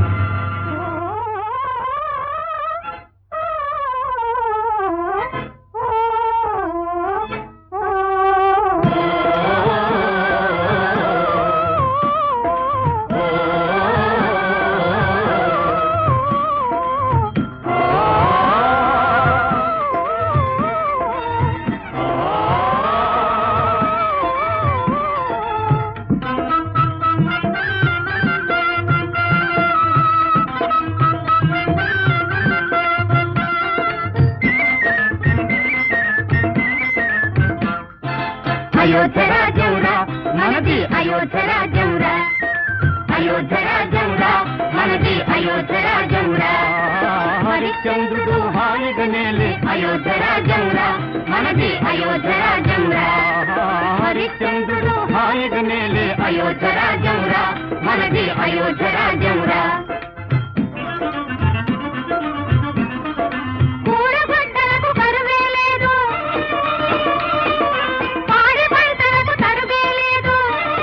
అయోధ్య రాజౌరా మనది అయోధ్య రాజౌరా అయోధ్య రాజౌరా మనది అయోధ్య రాజౌరా హరిశ్చంద్రుడు హాయిగా నేలే అయోధ్య రాజౌరా మనది అయోధ్య రాజౌరా హరిశ్చంద్రుడు హాయిగా నేలే అయోధ్య రాజౌరా మనది అయోధ్య రాజౌరా కూడబట్టలకు కరువే లేదు పాడి పంటలకు తరుగే లేదు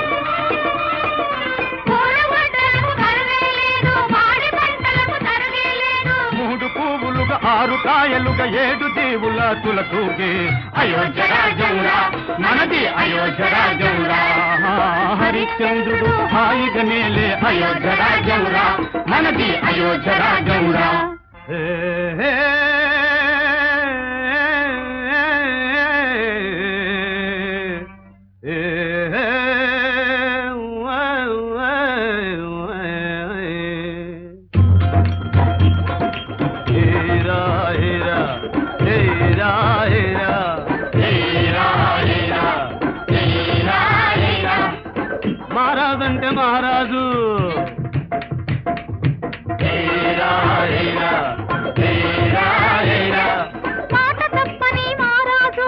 కూడబట్టలకు కరువే లేదు పాడి పంటలకు తరుగే లేదు మూడు పువ్వులుగా ఆరు కాయలుగా ఏడు దేవుల తులతూగే అయోధ్య రాజౌరా మనది అయోధ్య రాజౌరా హరిశ్చంద్రుడు హాయిగా నేలే అయోధ్య రాజౌరా మనది అయోధ్య రాజౌరా హే, హే, హే, హే, వా, వా, వా, హేరా, హేరా, హేరా, హేరా, హేరా, హేరా, హేరా, హేరా. మహారాజంటే మహారాజు హేరా, హేరా, హేరా, హేరా. మాట తప్పని మహారాజు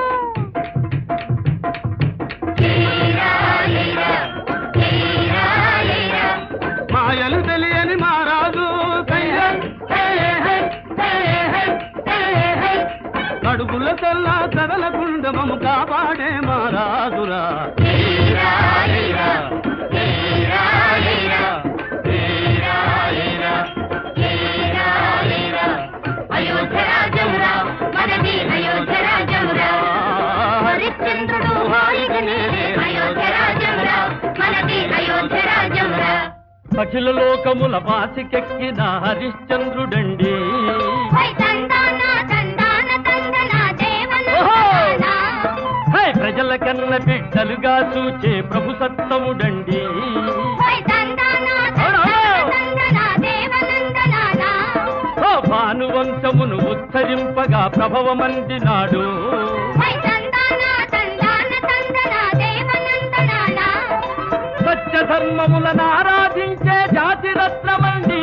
హేరా, హేరా, హేరా, హేరా. మాయలు తెలియని మహారాజు కయ్య హే, హే, హే, హే, హే, హే. కడుపుల తెల్ల కదల గుండమము కాపాడే మహారాజురా హేరా, హేరా, హేరా, హేరా. హేరా, హేరా. హేరా, హేరా. అయోధ్య రాజమురా మనది అయోధ్య రాజమురా హరిశ్చంద్రుడు హాయిగా నేలే అయోధ్య రాజమురా మనది అయోధ్య రాజమురా అఖిల లోకముల వాసికెక్కిన హరిశ్చంద్రుడండి హై తందాన తందాన తందన ఓహో! దేవనందనా హై ప్రజల కన్న బిడ్డలుగా చూచే ప్రభు సత్తముడండి హై తందాన తందాన తందన దేవనందనా ఓ భానువంశమును ఉద్ధరింపగా ప్రభవమందినాడు హై తందాన తందాన తందన దేవనందనా సత్య ధర్మములను ఆరాధించే జాతి రత్నమండి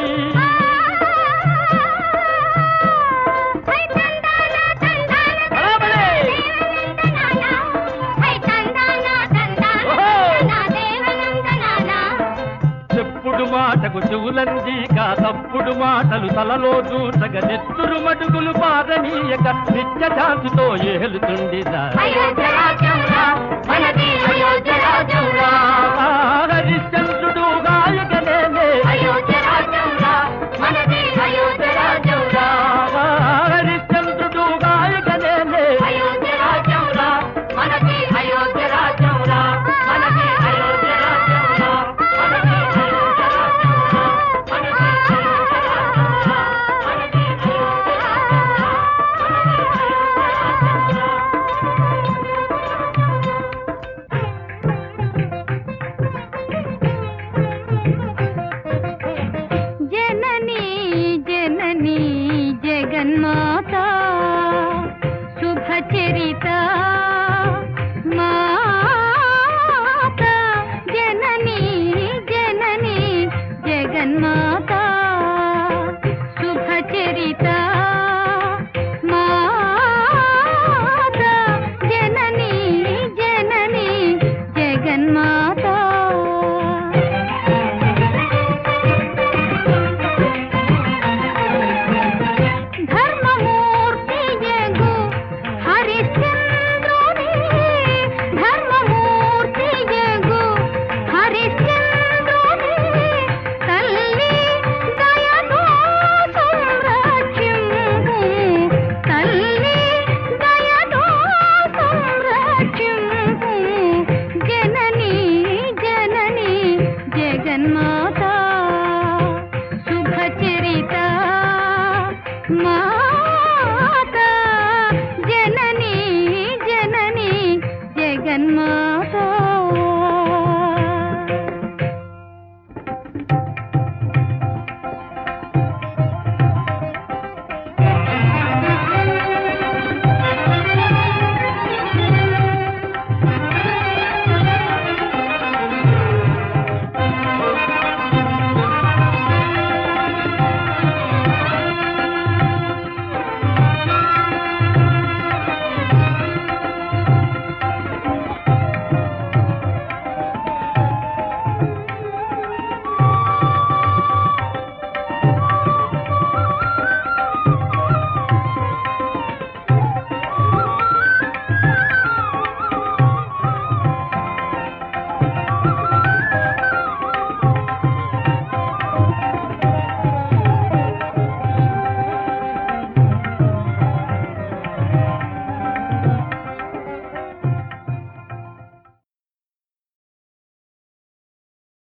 హై తందాన తందాన బరాబరే! దేవనందనా హై తందాన తందాన ఓహో! దేవనందనా చెప్పుడు మాటకు చెవులందీక తప్పుడు మాటలు తలలో దూసగ నెత్తురు మడుగులు పారనీయక నిత్య శాంతితో ఏలుతుండిదా అయోధ్య రాజ్యంరా మనది అయోధ్య రాజ్యంరా హరిశ్చంద్ర